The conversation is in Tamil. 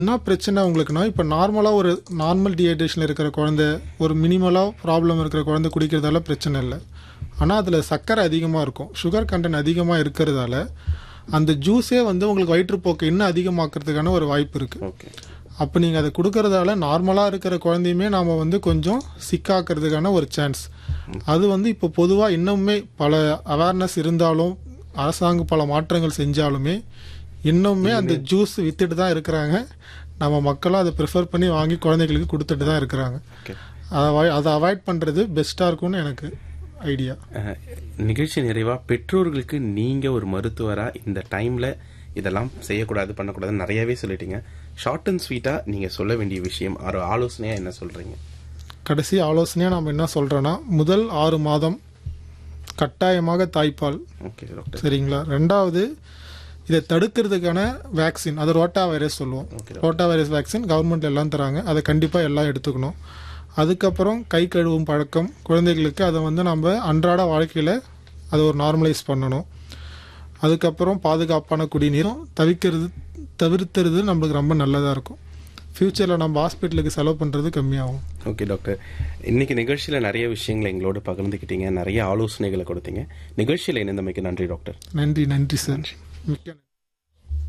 என்ன பிரச்சனை உங்களுக்குன்னா இப்போ நார்மலாக ஒரு நார்மல் டீஹைட்ரேஷனில் இருக்கிற குழந்தை ஒரு மினிமலாக ப்ராப்ளம் இருக்கிற குழந்தை குடிக்கிறதால பிரச்சனை இல்லை ஆனால் அதில் சர்க்கரை அதிகமாக இருக்கும் சுகர் கண்டென்ட் அதிகமாக இருக்கிறதால அந்த ஜூஸே வந்து உங்களுக்கு வயிற்றுப்போக்கு இன்னும் அதிகமாக்குறதுக்கான ஒரு வாய்ப்பு இருக்குது ஓகே அப்போ நீங்கள் அதை கொடுக்கறதால நார்மலாக இருக்கிற குழந்தையுமே நாம் வந்து கொஞ்சம் சிக்காக்கிறதுக்கான ஒரு சான்ஸ் அது வந்து இப்போ பொதுவாக இன்னுமே பல அவேர்னஸ் இருந்தாலும் அரசாங்கம் பல மாற்றங்கள் செஞ்சாலுமே இன்னுமே அந்த ஜூஸ் வித்துட்டு தான் இருக்கிறாங்க நம்ம மக்களும் அதை ப்ரிஃபர் பண்ணி வாங்கி குழந்தைகளுக்கு கொடுத்துட்டு தான் இருக்கிறாங்க ஓகே அதை avoid- அதை அவாய்ட் பண்ணுறது பெஸ்ட்டாக இருக்கும்னு எனக்கு ஐடியா அஹ், நிகழ்ச்சி நிறைவா பெற்றோர்களுக்கு நீங்க ஒரு மருத்துவரா இந்த டைம்ல இதெல்லாம் செய்யக்கூடாது பண்ணக்கூடாதுன்னு நிறையவே சொல்லிட்டீங்க ஷார்ட் அண்ட் ஸ்வீட்டா நீங்க சொல்ல வேண்டிய விஷயம் ஒரு ஆலோசனையா என்ன சொல்றீங்க கடைசி ஆலோசனையாக நம்ம என்ன சொல்கிறோன்னா முதல் ஆறு மாதம் கட்டாயமாக தாய்ப்பால் ஓகே டாக்டர் சரிங்களா ரெண்டாவது இதை தடுக்கிறதுக்கான வேக்சின் அது ரோட்டா வைரஸ் சொல்லுவோம் Okay, rota virus vaccine government எல்லாம் தராங்க அதை கண்டிப்பாக எல்லாம் எடுத்துக்கணும் அதுக்கப்புறம் கை கழுவும் பழக்கம் குழந்தைகளுக்கு அதை வந்து நம்ம அன்றாட வாழ்க்கையில் அதை ஒரு நார்மலைஸ் பண்ணணும் அதுக்கப்புறம் பாதுகாப்பான குடிநீரும் தவிக்கிறது தவிர்த்துறது நம்மளுக்கு ரொம்ப நல்லதாக இருக்கும் ஃப்யூச்சரில் நம்ம ஹாஸ்பிட்டலுக்கு செலவு பண்ணுறது கம்மியாகும் ஓகே டாக்டர் இன்னைக்கு நிகழ்ச்சியில நிறைய விஷயங்களை எங்களோட பகிர்ந்துக்கிட்டீங்க நிறைய ஆலோசனைகளை கொடுத்தீங்க நிகழ்ச்சியில இணைந்தமைக்கு நன்றி டாக்டர் நன்றி நன்றி சார் மிக்க நன்றி